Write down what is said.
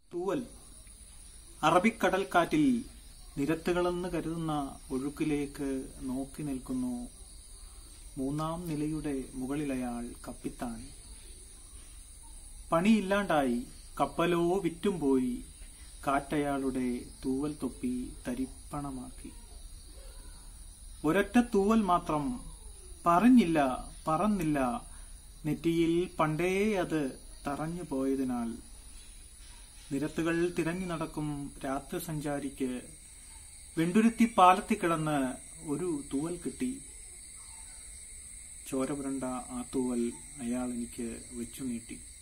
തൂവൽ അറബിക്കടൽക്കാറ്റിൽ നിരത്തുകളെന്ന് കരുതുന്ന ഒഴുക്കിലേക്ക് നോക്കി നിൽക്കുന്നു മൂന്നാം നിലയുടെ മുകളിലയാൾ കപ്പിത്താൻ പണിയില്ലാണ്ടായി കപ്പലോ വിറ്റും പോയി കാറ്റയാളുടെ തൂവൽ തൊപ്പി തരിപ്പണമാക്കി ഒരൊറ്റ തൂവൽ മാത്രം പറഞ്ഞില്ല പറന്നില്ല നെറ്റിയിൽ പണ്ടേ അത് തറഞ്ഞു പോയതിനാൽ നിരത്തുകൾ തിരഞ്ഞു നടക്കും രാത്രി സഞ്ചാരിക്ക് വെണ്ടുരുത്തി പാലത്തിൽ കിടന്ന് ഒരു തൂവൽ കിട്ടി ചോര പുരണ്ട ആ തൂവൽ അയാൾ എനിക്ക് വെച്ചു നീട്ടി